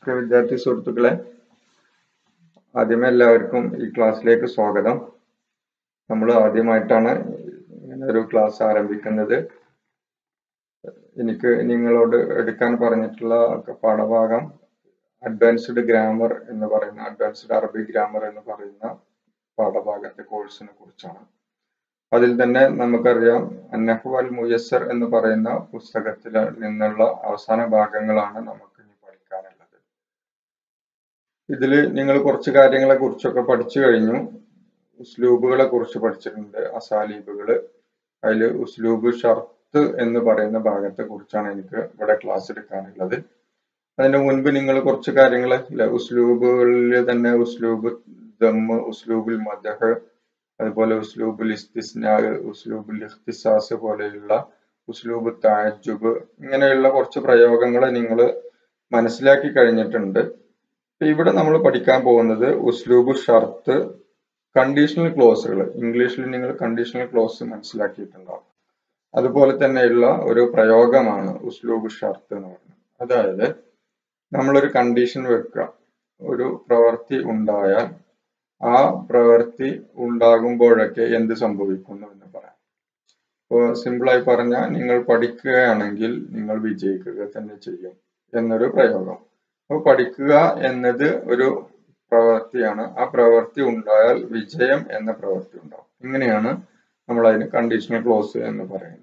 okay വിദ്യാർത്ഥി സുഹൃത്തുക്കളെ ആദ്യമേ എല്ലാവർക്കും ഈ ക്ലാസ്സിലേക്ക് സ്വാഗതം നമ്മൾ ആദ്യമായിട്ടാണ് ഇങ്ങനെ ഒരു ക്ലാസ് ആരംഭിക്കുന്നത് എനിക്ക് നിങ്ങളോട് എടുക്കാൻ പറഞ്ഞിട്ടുള്ള പാഠഭാഗം അഡ്വാൻസ്ഡ് ഗ്രാമർ എന്ന് പറയുന്ന അഡ്വാൻസ്ഡ് അറബിക് ഗ്രാമർ എന്ന് പറയുന്ന പാഠഭാഗത്തെ കോഴ്സിനെ കുറിച്ചാണ് അതിൽ തന്നെ നമുക്കറിയാം അന്നഹു അൽ മുയസ്സർ എന്ന് പറയുന്ന പുസ്തകത്തിൽ നിന്നുള്ള അവസാന ഭാഗങ്ങളാണ് നമുക്ക് ഇനി പഠിക്കാനുള്ളത് ഇതിൽ നിങ്ങൾ കുറച്ച് കാര്യങ്ങളെ കുറിച്ചൊക്കെ പഠിച്ചു കഴിഞ്ഞു ഉസ്ലൂബുകളെ കുറിച്ച് പഠിച്ചിട്ടുണ്ട് അസാലീബുകൾ അതിൽ ഉസ്ലൂബ് ഷർത്ത് എന്ന് പറയുന്ന ഭാഗത്തെ കുറിച്ചാണ് എനിക്ക് ഇവിടെ ക്ലാസ് എടുക്കാനുള്ളത് അതിന്റെ മുൻപ് നിങ്ങൾ കുറച്ച് കാര്യങ്ങൾ ഉസ്ലൂബുകളിൽ തന്നെ ഉസ്ലൂബ് ദമ്മ് ഉസ്ലൂബുൽ മദഹ് അതുപോലെ ഉസ്ലൂബുൽ ഇസ്തിസ്നാ ഉസ്ലൂബുൽ ഇഖ്തിസാസ് പോലെയുള്ള ഉസ്ലൂബ് താജുബ് ഇങ്ങനെയുള്ള കുറച്ച് പ്രയോഗങ്ങൾ നിങ്ങൾ മനസ്സിലാക്കി കഴിഞ്ഞിട്ടുണ്ട് ഇവിടെ നമ്മൾ പഠിക്കാൻ പോകുന്നത് ഉസ്ലൂബ് ഷർത്ത് കണ്ടീഷണൽ ക്ലോസുകൾ ഇംഗ്ലീഷിൽ നിങ്ങൾ കണ്ടീഷണൽ ക്ലോസ് മനസ്സിലാക്കിയിട്ടുണ്ടാവും അതുപോലെ തന്നെയുള്ള ഒരു പ്രയോഗമാണ് ഉസ്ലൂബ് ഷർത്ത് എന്ന് പറയുന്നത് അതായത് നമ്മളൊരു കണ്ടീഷൻ വെക്കുക ഒരു പ്രവൃത്തി ഉണ്ടായാൽ ആ പ്രവൃത്തി ഉണ്ടാകുമ്പോഴൊക്കെ എന്ത് സംഭവിക്കുന്നു എന്ന് പറയാം ഇപ്പോൾ സിമ്പിളായി പറഞ്ഞാൽ നിങ്ങൾ പഠിക്കുകയാണെങ്കിൽ നിങ്ങൾ വിജയിക്കുക തന്നെ ചെയ്യും എന്നൊരു പ്രയോഗം അപ്പോൾ പഠിക്കുക എന്നത് ഒരു പ്രവൃത്തിയാണ് ആ പ്രവൃത്തി ഉണ്ടായാൽ വിജയം എന്ന പ്രവൃത്തി ഉണ്ടാവും ഇങ്ങനെയാണ് നമ്മൾ അതിന് കണ്ടീഷണൽ ക്ലോസ് എന്ന് പറയുന്നത്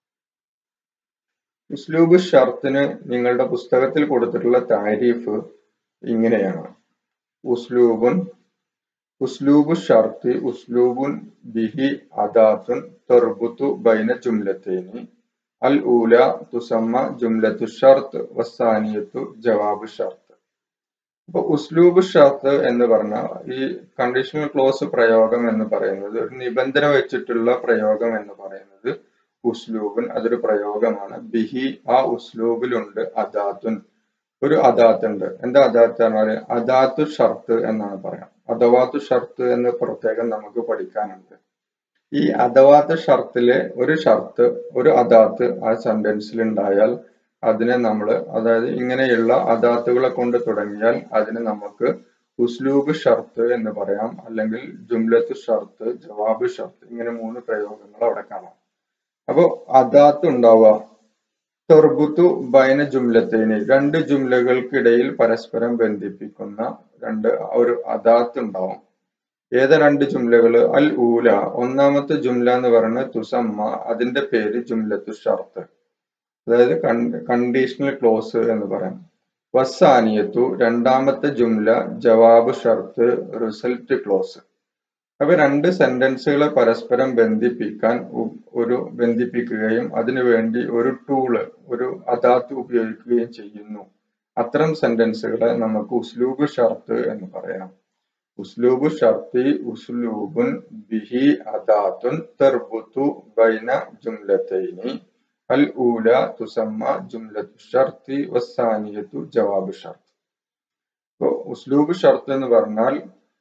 ഉസ്ലൂബ് ഷർത്തിന് നിങ്ങളുടെ പുസ്തകത്തിൽ കൊടുത്തിട്ടുള്ള താരീഫ് ഇങ്ങനെയാണ് ഉസ്ലൂബുൻ ഉസ്ലൂബ് ഷർത്ത് ഉസ്ലൂബുൻ ബിഹി അദാത്തുൻ തെർബുത്തു ബൈന ജുംലത്തേനി അൽ ഊല തുസമ്മ ജുംലത്തു ഷർത്ത് വസാനിയത്തു ജവാബ് ഷർത്ത് അപ്പൊ ഉസ്ലൂബ് ഷർത്ത് എന്ന് പറഞ്ഞ ഈ കണ്ടീഷണൽ ക്ലോസ് പ്രയോഗം എന്ന് പറയുന്നത് ഒരു നിബന്ധന വെച്ചിട്ടുള്ള പ്രയോഗം എന്ന് പറയുന്നത് ഉസ്ലൂബുൻ അതൊരു പ്രയോഗമാണ് ബിഹി ആ ഉസ്ലൂബിലുണ്ട് അദാത്തുൻ ഒരു അദാത്ത് ഉണ്ട് എന്താ അദാത്ത് പറഞ്ഞാല് അദാത്തു ഷർത്ത് എന്നാണ് പറയാം അദവാത്തു ഷർത്ത് എന്ന് പ്രത്യേകം നമുക്ക് പഠിക്കാനുണ്ട് ഈ അദവാത്ത് ഷർത്തിലെ ഒരു ഷർത്ത് ഒരു അദാത്ത് ആ സെന്റൻസിൽ ഉണ്ടായാൽ അതിനെ നമ്മൾ അതായത് ഇങ്ങനെയുള്ള അദാത്തുകളെ കൊണ്ട് തുടങ്ങിയാൽ അതിനെ നമുക്ക് ഉസ്ലൂബ് ഷർത്ത് എന്ന് പറയാം അല്ലെങ്കിൽ ജുംലത്ത് ഷർത്ത് ജവാബ് ഷർത്ത് ഇങ്ങനെ മൂന്ന് പ്രയോഗങ്ങൾ അവിടെ കാണാം അപ്പോ അദാത്ത് ഉണ്ടാവുക തെർബുത്തു ബൈന ജുംലത്തേന് രണ്ട് ജുംലകൾക്കിടയിൽ പരസ്പരം ബന്ധിപ്പിക്കുന്ന രണ്ട് ഒരു അദാത്ത് ഉണ്ടാവും ഏത് രണ്ട് ജുംലകള് അൽ ഊല ഒന്നാമത്തെ ജുംല എന്ന് പറയുന്നത് തുസമ്മ അതിന്റെ പേര് ജുംലത്തു ഷർത്ത് അതായത് കണ്ടീഷണൽ ക്ലോസ് എന്ന് പറയാം വസാനിയത്തു രണ്ടാമത്തെ ജുംല ജവാബ് ഷർത്ത് റിസൾട്ട് ക്ലോസ് അപ്പൊ രണ്ട് സെന്റൻസുകളെ പരസ്പരം ബന്ധിപ്പിക്കാൻ ഒരു ബന്ധിപ്പിക്കുകയും അതിനുവേണ്ടി ഒരു ടൂള് ഒരു അദാത്ത് ഉപയോഗിക്കുകയും ചെയ്യുന്നു അത്തരം സെന്റൻസുകളെ നമുക്ക് ഉസ്ലൂബ് ഷർത്ത് എന്ന് പറയാം ഉസ്ലൂബ് ഷർത്തി ഉസ്ലൂബുൻ ബിഹി അദാത്തുൻ തെർബുത്തു ബൈന ജുംലത്തൈനി അൽ ഊല തുസമ്മ ജുംലത്തു ഷർത്തി വസാനിയത്തു ജവാബ് ഷർത്ത് ഇപ്പോൾ ഉസ്ലൂബ് ഷർത്ത് എന്ന് പറഞ്ഞാൽ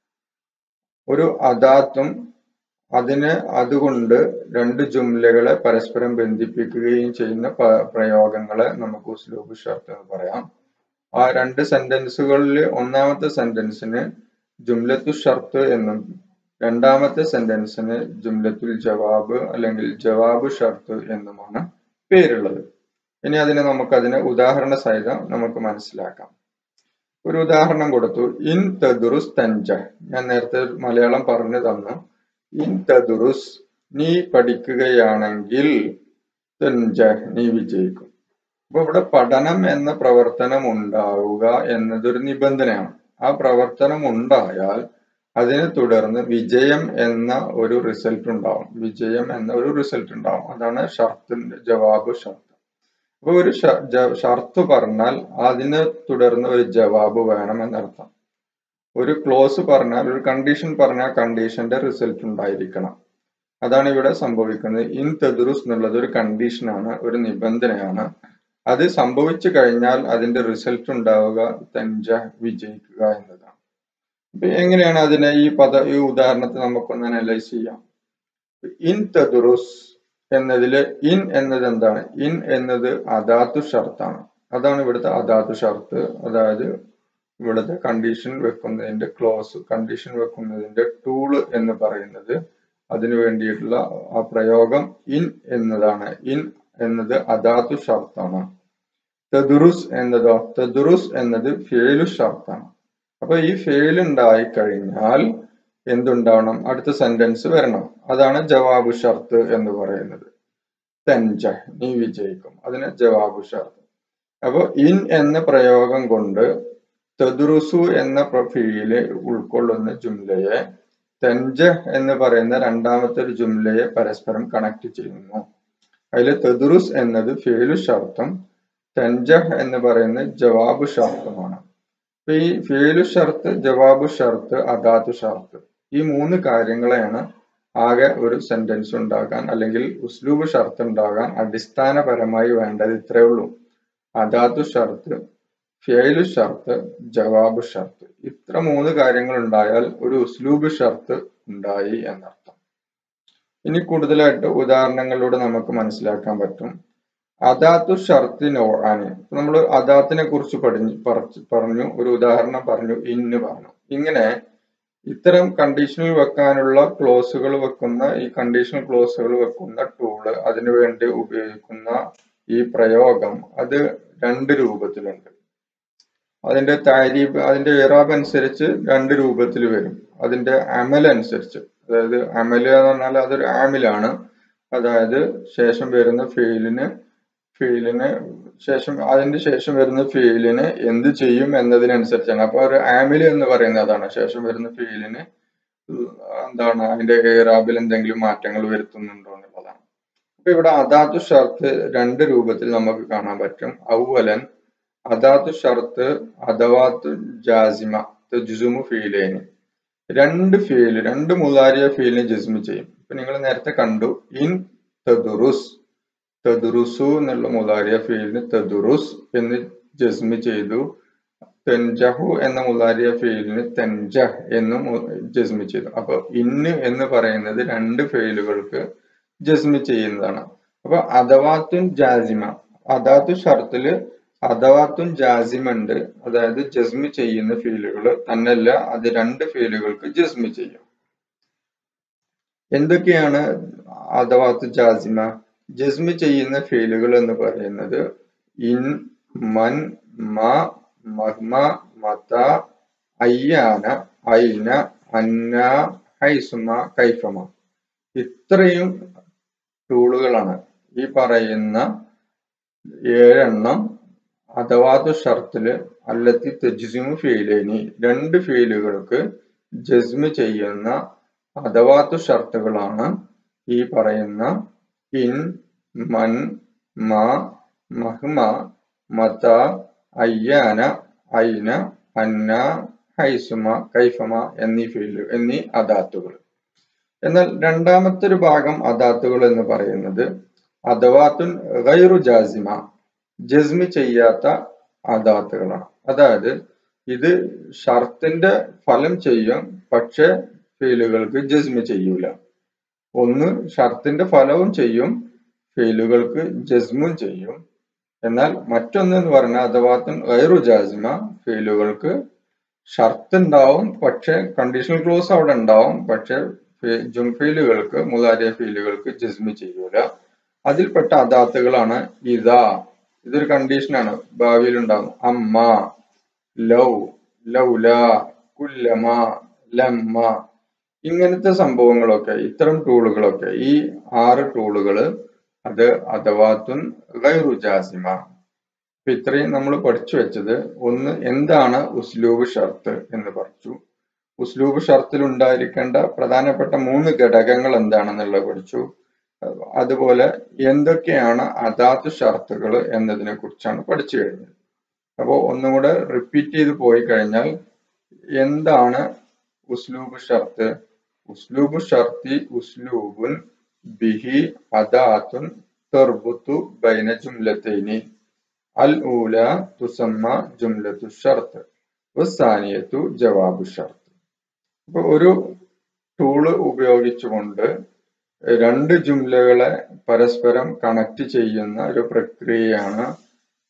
ഒരു അദാത്തും അതിന് അതുകൊണ്ട് രണ്ട് ജുംലകളെ പരസ്പരം ബന്ധിപ്പിക്കുകയും ചെയ്യുന്ന പ്രയോഗങ്ങളെ നമുക്ക് ഉസ്ലൂബ് ഷർത്ത് എന്ന് പറയാം ആ രണ്ട് സെന്റൻസുകളിൽ ഒന്നാമത്തെ സെന്റൻസിന് ജുംലത്തു ഷർത്ത് എന്നും രണ്ടാമത്തെ സെന്റൻസിന് ജുംലത്തുൽ ജവാബ് അല്ലെങ്കിൽ ജവാബ് ഷർത്ത് എന്നുമാണ് പേരുള്ളത് ഇനി അതിനെ നമുക്ക് അതിനെ ഉദാഹരണ സഹിതം നമുക്ക് മനസ്സിലാക്കാം ഒരു ഉദാഹരണം കൊടുത്തു ഇൻ തദുറുസ് തഞ്ച ഞാൻ നേരത്തെ മലയാളം പറഞ്ഞു തന്നു ഇൻ തദുറുസ് നീ പഠിക്കുകയാണെങ്കിൽ തഞ്ച നീ വിജയിക്കും അപ്പൊ ഇവിടെ പഠനം എന്ന പ്രവർത്തനം ഉണ്ടാവുക എന്നതൊരു നിബന്ധനയാണ് ആ പ്രവർത്തനം ഉണ്ടായാൽ അതിനെ തുടർന്ന് വിജയം എന്ന ഒരു റിസൾട്ട് ഉണ്ടാവും വിജയം എന്ന ഒരു റിസൾട്ട് ഉണ്ടാവും അതാണ് ഷർത്തിന്റെ ജവാബ് ഷർത്ത് അപ്പൊ ഒരു ഷർത്ത് പറഞ്ഞാൽ അതിനെ തുടർന്ന് ഒരു ജവാബ് വേണം എന്നർത്ഥം ഒരു ക്ലോസ് പറഞ്ഞാൽ ഒരു കണ്ടീഷൻ പറഞ്ഞാൽ കണ്ടീഷന്റെ റിസൾട്ട് ഉണ്ടായിരിക്കണം അതാണ് ഇവിടെ സംഭവിക്കുന്നത് ഇൻ തെദുറുസ് എന്നുള്ളത് ഒരു കണ്ടീഷനാണ് ഒരു നിബന്ധനയാണ് അത് സംഭവിച്ചു കഴിഞ്ഞാൽ അതിന്റെ റിസൾട്ട് ഉണ്ടാവുക തഞ്ച വിജയിക്കുക എന്നതാണ് അപ്പൊ എങ്ങനെയാണ് അതിനെ ഈ പദ ഈ ഉദാഹരണത്തെ നമുക്കൊന്ന് അനലൈസ് ചെയ്യാം ഇൻ തെദുറുസ് എന്നതില് ഇൻ എന്നത് എന്താണ് ഇൻ എന്നത് അദാത്തു ഷർത്താണ് അതാണ് ഇവിടുത്തെ അദാത്തു ഷർത്ത് അതായത് ഇവിടുത്തെ കണ്ടീഷൻ വെക്കുന്നതിന്റെ ക്ലോസ് കണ്ടീഷൻ വെക്കുന്നതിന്റെ ടൂള് എന്ന് പറയുന്നത് അതിനു വേണ്ടിയിട്ടുള്ള ആ പ്രയോഗം ഇൻ എന്നതാണ് ഇൻ എന്നത് അദാത്തു ഷർത്താണ് തെദുറുസ് എന്നതോ തെദുറുസ് എന്നത് ഫേലു ഷർത്താണ് അപ്പൊ ഈ ഫെയിൽ ഉണ്ടായി കഴിഞ്ഞാൽ എന്തുണ്ടാവണം അടുത്ത സെന്റൻസ് വരണം അതാണ് ജവാബു ഷർത്ത് എന്ന് പറയുന്നത് തെഞ്ച നീ വിജയിക്കും അതിന് ജവാബു ഷർത്ത് അപ്പൊ ഇൻ എന്ന പ്രയോഗം കൊണ്ട് തെദുറുസു എന്ന ഫീല് ഉൾക്കൊള്ളുന്ന ജുംലയെ തെഞ്ച എന്ന് പറയുന്ന രണ്ടാമത്തെ ഒരു ജുംലയെ പരസ്പരം കണക്ട് ചെയ്യുന്നു അതിൽ തെദുറുസ് എന്നത് ഫേലു ഷർത്തും തെഞ്ച എന്ന് പറയുന്ന ജവാബു ഷർത്തുമാണ് അപ്പൊ ഈ ഫേലു ഷർത്ത് ജവാബു ഷർത്ത് അദാത്തു ഷർത്ത് ഈ മൂന്ന് കാര്യങ്ങളെയാണ് ആകെ ഒരു സെന്റൻസ് ഉണ്ടാകാൻ അല്ലെങ്കിൽ ഉസ്ലൂബ് ഷർത്ത് ഉണ്ടാകാൻ അടിസ്ഥാനപരമായി വേണ്ടത് ഇത്രയേ ഉള്ളൂ അദാത്തു ഷർത്ത് ഫേലു ഷർത്ത് ജവാബ് ഷർത്ത് ഇത്ര മൂന്ന് കാര്യങ്ങൾ ഉണ്ടായാൽ ഒരു ഉസ്ലൂബ് ഷർത്ത് ഉണ്ടായി എന്നർത്ഥം ഇനി കൂടുതലായിട്ട് ഉദാഹരണങ്ങളിലൂടെ നമുക്ക് മനസ്സിലാക്കാൻ പറ്റും അദാത്തു ഷർത്ത് നോറാന് നമ്മൾ അദാത്തിനെ കുറിച്ച് പഠിഞ്ഞു പറഞ്ഞു ഒരു ഉദാഹരണം പറഞ്ഞു ഇന്ന് പറഞ്ഞു ഇങ്ങനെ ഇത്തരം കണ്ടീഷനിൽ വെക്കാനുള്ള ക്ലോസുകൾ വെക്കുന്ന ഈ കണ്ടീഷണൽ ക്ലോസുകൾ വെക്കുന്ന ടൂള് അതിനുവേണ്ടി ഉപയോഗിക്കുന്ന ഈ പ്രയോഗം അത് രണ്ട് രൂപത്തിലുണ്ട് അതിന്റെ താരീബ് അതിന്റെ ഇറാബ് അനുസരിച്ച് രണ്ട് രൂപത്തിൽ വരും അതിന്റെ അമൽ അനുസരിച്ച് അതായത് അമല് എന്ന് പറഞ്ഞാൽ അതൊരു ആമിലാണ് അതായത് ശേഷം വരുന്ന ഫെയിലിന് ഫീലിന് ശേഷം അതിന്റെ ശേഷം വരുന്ന ഫീലിന് എന്ത് ചെയ്യും എന്നതിനനുസരിച്ചാണ് അപ്പൊ ഒരു ആമിൽ എന്ന് പറയുന്നത് അതാണ് ശേഷം വരുന്ന ഫീലിന് എന്താണ് അതിന്റെ ഏറാബിൽ എന്തെങ്കിലും മാറ്റങ്ങൾ വരുത്തുന്നുണ്ടോ എന്നുള്ളതാണ് അപ്പൊ ഇവിടെ അദാത്തു ഷർത്ത് രണ്ട് രൂപത്തിൽ നമുക്ക് കാണാൻ പറ്റും ഔവലൻ അദാത്തു ഷർത്ത് അദവാത്തു ജാസിമ ജുസുമു ഫീലേന് രണ്ട് ഫീല് രണ്ട് മുതാരിയ ഫീലിനെ ജസ്മി ചെയ്യും ഇപ്പൊ നിങ്ങൾ നേരത്തെ കണ്ടു ഇൻ തദുറുസ് തദുറുസു എന്നുള്ള മുതാരിയ ഫീലിന് തദുറുസ് എന്ന് ജസ്മി ചെയ്തു തെൻജഹു എന്ന മുതാരിയ ഫീലിന് തെൻജഹ് എന്നും ജസ്മി ചെയ്തു അപ്പൊ ഇന്ന് എന്ന് പറയുന്നത് രണ്ട് ഫെയിലുകൾക്ക് ജസ്മി ചെയ്യുന്നതാണ് അപ്പൊ അദവാത്തുൻ ജാസിമ അദാത്തു ഷർത്തില് അദവാത്തുൻ ജാസിമുണ്ട് അതായത് ജസ്മി ചെയ്യുന്ന ഫീലുകൾ തന്നല്ല അത് രണ്ട് ഫീലുകൾക്ക് ജസ്മി ചെയ്യും എന്തൊക്കെയാണ് അദവാത്ത് ജാസിമ ജസ്മി ചെയ്യുന്ന ഫീലുകൾ എന്ന് പറയുന്നത് ഇൻ മൻ മ മഹ്മ മത അയ്യാന ഐന അന്ന ഹൈസുമ കൈഫമ ഇത്രയും ടൂളുകളാണ് ഈ പറയുന്ന ഏഴെണ്ണം അഥവാതു ഷർത്തില് അല്ലത്തി തെജ്സിമു ഫീലേനി രണ്ട് ഫീലുകൾക്ക് ജസ്മ് ചെയ്യുന്ന അഥവാത്തു ഷർത്തുകളാണ് ഈ പറയുന്ന ഇൻ മൻ മ മഹ്മ മത അയ്യാന ഐന അന്ന ഹൈസുമ കൈഫമ എന്നീ ഫീല് എന്നീ അദാത്തുകൾ എന്നാൽ രണ്ടാമത്തെ ഒരു ഭാഗം അദാത്തുകൾ എന്ന് പറയുന്നത് അദവാത്തുൻ ഗൈറു ജാസിമ ജസ്മി ചെയ്യാത്ത അദാത്തുകളാണ് അതായത് ഇത് ഷർത്തിന്റെ ഫലം ചെയ്യും പക്ഷെ ഫീലുകൾക്ക് ജസ്മി ചെയ്യൂല ഒന്ന് ഷർത്തിന്റെ ഫലവും ചെയ്യും ഫീലുകൾക്ക് ജസ്മും ചെയ്യും എന്നാൽ മറ്റൊന്ന് എന്ന് പറഞ്ഞാൽ അഥവാത്തുൻ ഗൈറു ജാസിമ ഫീലുകൾക്ക് ഷർത്ത് ഉണ്ടാവും പക്ഷെ കണ്ടീഷണൽ ക്ലോസ് അവിടെ ഉണ്ടാവും പക്ഷെ ജും ഫീലുകൾക്ക് മുതാരിയ ഫീലുകൾക്ക് ജസ്മി ചെയ്യൂല അതിൽപ്പെട്ട അദാത്തുകളാണ് ഇതാ ഇതൊരു കണ്ടീഷനാണ് ഭാവിയിൽ ഉണ്ടാകും അമ്മ ലൗ ലൗല കുല്ലമ ലമ്മ ഇങ്ങനത്തെ സംഭവങ്ങളൊക്കെ ഇത്തരം ടൂളുകളൊക്കെ ഈ ആറ് ടൂളുകൾ അത് അഥവാത്തുൻ ഗൈറു ജാസിമ അപ്പൊ ഇത്രയും നമ്മൾ പഠിച്ചു വെച്ചത് ഒന്ന് എന്താണ് ഉസ്ലൂബ് ഷർത്ത് എന്ന് പഠിച്ചു ഉസ്ലൂബ് ഷർത്തിൽ ഉണ്ടായിരിക്കേണ്ട പ്രധാനപ്പെട്ട മൂന്ന് ഘടകങ്ങൾ എന്താണെന്നുള്ളത് പഠിച്ചു അതുപോലെ എന്തൊക്കെയാണ് അദാത്ത് ഷർത്തുകൾ എന്നതിനെ കുറിച്ചാണ് പഠിച്ചു കഴിഞ്ഞത് അപ്പോൾ ഒന്നും കൂടെ റിപ്പീറ്റ് ചെയ്ത് പോയി കഴിഞ്ഞാൽ എന്താണ് ഉസ്ലൂബ് ഷർത്ത് ഉസ്ലൂബ് ഷർത്തി ഉസ്ലൂബുൻ ബിഹി അദാത്തുൻ തെർബുത്തു ബൈന ജുംലത്തൈനി അൽ ഊല തുസമ്മ ജുംലത്തു ഷർത്ത് വസാനിയത്തു ജവാബു ഷർത്ത് അപ്പൊ ഒരു ടൂള് ഉപയോഗിച്ചുകൊണ്ട് രണ്ട് ജുംലകളെ പരസ്പരം കണക്ട് ചെയ്യുന്ന ഒരു പ്രക്രിയയാണ്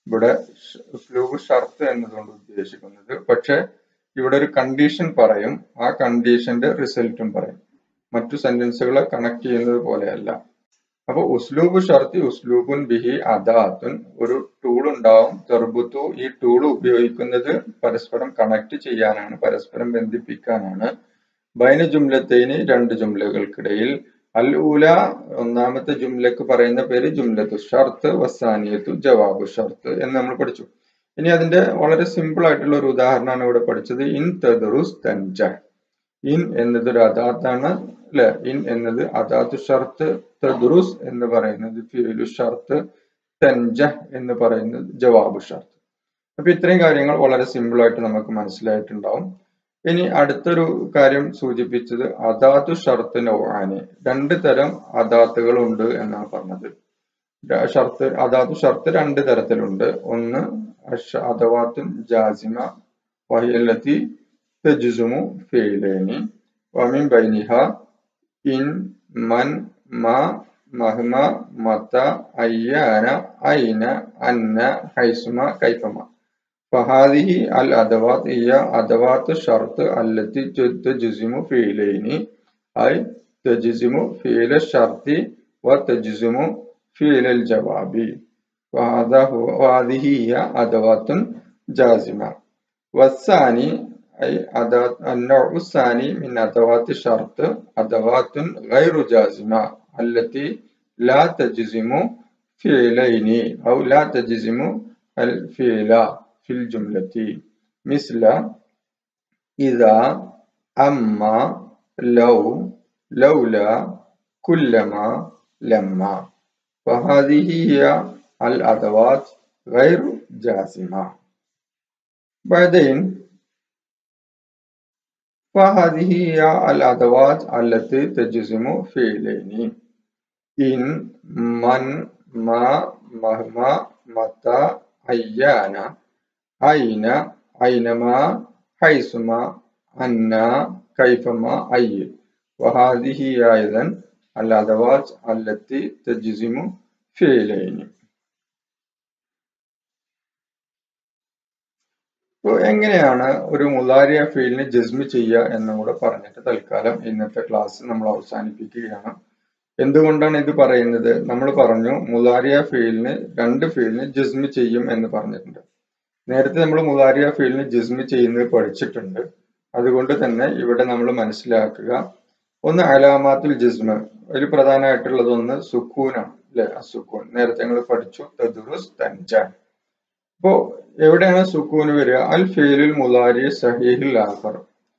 ഇവിടെ ഉസ്ലൂബ് ഷർത്ത് എന്നതുകൊണ്ട് ഉദ്ദേശിക്കുന്നത് പക്ഷെ ഇവിടെ ഒരു കണ്ടീഷൻ പറയും ആ കണ്ടീഷന്റെ റിസൾട്ടും പറയും മറ്റു സെന്റൻസുകളെ കണക്ട് ചെയ്യുന്നത് പോലെയല്ല അപ്പൊ ഉസ്ലൂബ് ഷർത്തി ഉസ്ലൂബുൻ ബിഹി അദാത്തുൻ ഒരു ടൂൾ ഉണ്ടാവും തെർബുത്തു ഈ ടൂൾ ഉപയോഗിക്കുന്നത് പരസ്പരം കണക്ട് ചെയ്യാനാണ് പരസ്പരം ബന്ധിപ്പിക്കാനാണ് ബൈന ജുംലത്തേന് രണ്ട് ജുംലകൾക്കിടയിൽ അൽ ഊല ഒന്നാമത്തെ ജുംലക്ക് പറയുന്ന പേര് ജുംലത്തു ഷർത്ത് വസാനിയത്തു ജവാബു ഷർത്ത് എന്ന് നമ്മൾ പഠിച്ചു ഇനി അതിന്റെ വളരെ സിമ്പിൾ ആയിട്ടുള്ള ഒരു ഉദാഹരണമാണ് ഇവിടെ പഠിച്ചത് ഇൻ തദറുസ് തൻജ ഇൻ എന്നത് ഒരു അദാത്താണ് അല്ലെ ഇൻ എന്നത് അദാത്തു ഷർത്ത് തദ്റുസ് എന്ന് പറയുന്നത് ഫിലു ഷർത്ത് തൻജ എന്ന് പറയുന്നത് ജവാബു ഷർത്ത് അപ്പൊ ഇത്രയും കാര്യങ്ങൾ വളരെ സിമ്പിൾ ആയിട്ട് നമുക്ക് മനസ്സിലായിട്ടുണ്ടാവും ഇനി അടുത്തൊരു കാര്യം സൂചിപ്പിച്ചത് അദാത്തു ഷർത്ത് നൗആനി രണ്ട് തരം അദാത്തുകൾ ഉണ്ട് എന്നാണ് പറഞ്ഞത് ഷർത്ത് അദാത്തു ഷർത്ത് രണ്ട് തരത്തിലുണ്ട് ഒന്ന് അദവാത്തുൻ ജാസിമ വഹിയല്ലത്തി തജുസുമു ഫെയിലേനി വമിൻ ബൈനിഹ ഇൻ മൻ മ മഹ്മ മത അയ്യാന ഐന അന്ന ഹൈസുമ കൈഫമ فهذه الأدوات هي أدوات الشرط التي تجزم فعلين أي تجزم فعل الشرط وتجزم فعل الجواب وهذا هو وهذه هي أدوات جازمة والثاني أي أداة النوع الثاني من أدوات الشرط أدوات غير جازمة التي لا تجزم فعلين أو لا تجزم الفعل في الجملة مثل إذا أما لو لولا كلما لما فهذه هي الأدوات غير جازمة بعدين فهذه هي الأدوات التي تجزم فعلين إن من ما مهما متى أيانا أين أينما حيثما أن كيفما أي وهذه أيضا الأدوات التي تجزم فعلين അപ്പോൾ എങ്ങനെയാണ് ഒരു മുലാരിയ ഫീൽഡിനെ ജസ്മി ചെയ്യുക എന്നും കൂടെ പറഞ്ഞിട്ട് തൽക്കാലം ഇന്നത്തെ ക്ലാസ് നമ്മൾ അവസാനിപ്പിക്കുകയാണ് എന്തുകൊണ്ടാണ് ഇത് പറയുന്നത് നമ്മൾ പറഞ്ഞു മുലാരിയ ഫീൽഡിന് രണ്ട് ഫീൽഡിന് ജസ്മി ചെയ്യും എന്ന് പറഞ്ഞിട്ടുണ്ട് നേരത്തെ നമ്മൾ മുലാരിയ ഫീൽഡിന് ജിസ്മി ചെയ്യുന്നത് പഠിച്ചിട്ടുണ്ട് അതുകൊണ്ട് തന്നെ ഇവിടെ നമ്മൾ മനസ്സിലാക്കുക ഒന്ന് അലാമാത്തുൽ ജിസ്മ അതിൽ പ്രധാനമായിട്ടുള്ളത് ഒന്ന് സുക്കൂനാണ് അല്ലെ അസുക്കൂൻ നേരത്തെ ഞങ്ങൾ പഠിച്ചു തദുറുസ് തൻജ അപ്പോ എവിടെയാണ് സുക്കൂന് വരിക അൽ ഫീലിൽ മുലാരി സഹീഹിൽ ആഫർ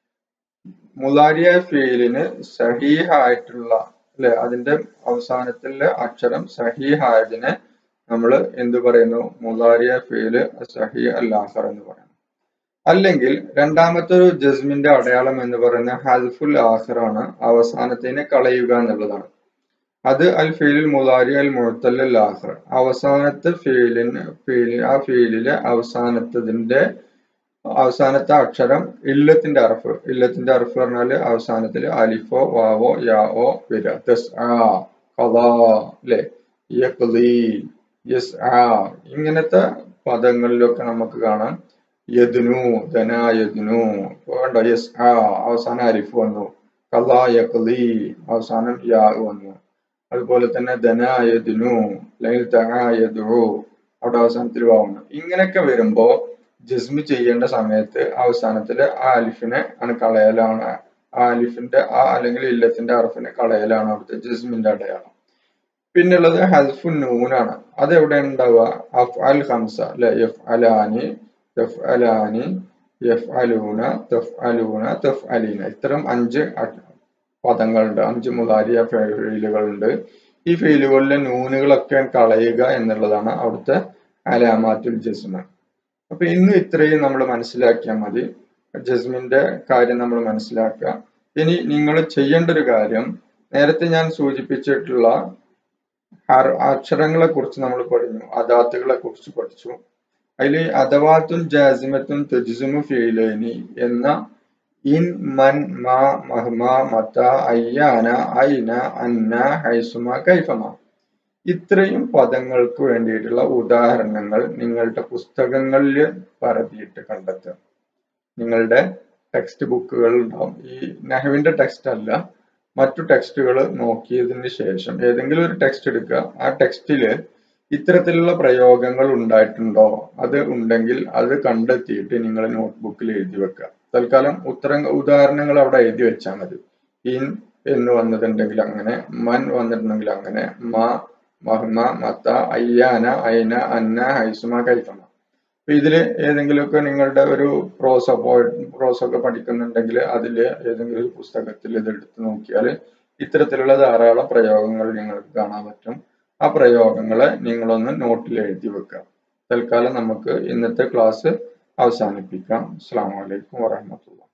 മുലാരിയ ഫീലിന് സഹീഹായിട്ടുള്ള അല്ലെ അതിന്റെ അവസാനത്തിലെ അക്ഷരം സഹീഹായതിനെ നമ്മൾ എന്ത് പറയുന്നു മുലാരിയ ഫീല് സഹി അൽ ആഖർ എന്ന് പറയുന്നു അല്ലെങ്കിൽ രണ്ടാമത്തെ ഒരു ജസ്മിന്റെ അടയാളം എന്ന് പറയുന്ന ഹൽഫുൽ ആഖറാണ് അവസാനത്തിനെ കളയുക എന്നുള്ളതാണ് അത് അൽ ഫീലിൽ മുലാരി അൽ മുഴത്തൽ ആഖർ അവസാനത്തെ ഫീലിന് ഫീലിൽ ആ ഫീലിലെ അവസാനത്തതിന്റെ അവസാനത്തെ അക്ഷരം ഇല്ലത്തിന്റെ അർഫ് ഇല്ലത്തിന്റെ അർഫ് പറഞ്ഞാല് അവസാനത്തിൽ അലിഫോ വാവോ യാവോ വരിക തസ് ആ കഥാ അല്ലെ യക്ലി യസ് ആ ഇങ്ങനത്തെ പദങ്ങളിലൊക്കെ നമുക്ക് കാണാം യദ്നു ധന യദ്നു വേണ്ട യസ് ആ അവസാനം അരിഫ് വന്നു കലാ യക്ലി അവസാനം യാ വന്നു അതുപോലെ തന്നെ ധന യദ്നു അല്ലെങ്കിൽ തഹ യദ്ഉ അവിടെ അവസാനത്തിൽ വാവുന്നു ഇങ്ങനെയൊക്കെ വരുമ്പോ ജസ്മി ചെയ്യേണ്ട സമയത്ത് അവസാനത്തില് ആ അലിഫിനെ ആണ് കളയലാണ് ആ അലിഫിന്റെ ആ അല്ലെങ്കിൽ ഇല്ലത്തിന്റെ അറഫിനെ കളയലാണ് അവിടുത്തെ ജസ്മിന്റെ അടയാളം പിന്നുള്ളത് ഹൽഫു നൂനാണ് അത് എവിടെ ഉണ്ടാവുക അഫ് അൽ ഹംസ അല്ലെ എഫ് അലാനി തഫ് അലാനി എഫ് അലൂന തഫ് അലൂന തഫ് അലീന ഇത്തരം അഞ്ച് പദങ്ങളുണ്ട് അഞ്ച് മുതാരിയ ഫെയിലുകളുണ്ട് ഈ ഫെയിലുകളിലെ നൂനുകളൊക്കെ കളയുക എന്നുള്ളതാണ് അവിടുത്തെ അലാമാത്തുൽ ജസ്മ അപ്പൊ ഇന്ന് ഇത്രയും നമ്മൾ മനസ്സിലാക്കിയാൽ മതി ജസ്മിന്റെ കാര്യം നമ്മൾ മനസ്സിലാക്കുക ഇനി നിങ്ങൾ ചെയ്യേണ്ട ഒരു കാര്യം നേരത്തെ ഞാൻ സൂചിപ്പിച്ചിട്ടുള്ള അക്ഷരങ്ങളെ കുറിച്ച് നമ്മൾ പഠിച്ചു അദാത്തുകളെ കുറിച്ച് പഠിച്ചു അതിൽ അദവാത്തും ജാസിമത്തും തെജിസുമു ഫീലേനി എന്ന ഇൻ മൻ മാ മഹ്മ മത അയ്യാന ഐന അന്ന ഹൈസുമ കൈഫമ ഇത്രയും പദങ്ങൾക്ക് വേണ്ടിയിട്ടുള്ള ഉദാഹരണങ്ങൾ നിങ്ങളുടെ പുസ്തകങ്ങളിൽ പരതിയിട്ട് കണ്ടെത്തുക നിങ്ങളുടെ ടെക്സ്റ്റ് ബുക്കുകൾ ഉണ്ടാവും ഈ നെഹവിന്റെ ടെക്സ്റ്റ് അല്ല മറ്റു ടെക്സ്റ്റുകൾ നോക്കിയതിന് ശേഷം ഏതെങ്കിലും ഒരു ടെക്സ്റ്റ് എടുക്കുക ആ ടെക്സ്റ്റില് ഇത്തരത്തിലുള്ള പ്രയോഗങ്ങൾ ഉണ്ടായിട്ടുണ്ടോ അത് ഉണ്ടെങ്കിൽ അത് കണ്ടെത്തിയിട്ട് നിങ്ങൾ നോട്ട്ബുക്കിൽ എഴുതി വെക്കുക തൽക്കാലം ഉത്തര ഉദാഹരണങ്ങൾ അവിടെ എഴുതി വെച്ചാൽ മതി ഇൻ എന്ന് വന്നിട്ടുണ്ടെങ്കിൽ അങ്ങനെ മൻ വന്നിട്ടുണ്ടെങ്കിൽ അങ്ങനെ മ മഹ്മ മത്ത അയ്യാന അയന അന്ന ഹൈസുമ കൈഫമ അപ്പൊ ഇതില് ഏതെങ്കിലുമൊക്കെ നിങ്ങളുടെ ഒരു പ്രോസ പ്രോസ് ഒക്കെ പഠിക്കുന്നുണ്ടെങ്കിൽ അതിൽ ഏതെങ്കിലും ഒരു പുസ്തകത്തിൽ ഇത് എടുത്ത് നോക്കിയാൽ ഇത്തരത്തിലുള്ള ധാരാളം പ്രയോഗങ്ങൾ നിങ്ങൾക്ക് കാണാൻ പറ്റും ആ പ്രയോഗങ്ങളെ നിങ്ങളൊന്ന് നോട്ടിൽ എഴുതി വെക്കുക തൽക്കാലം നമുക്ക് ഇന്നത്തെ ക്ലാസ് അവസാനിപ്പിക്കാം അസ്സാം വലൈക്കും വാഹമത്തുള്ള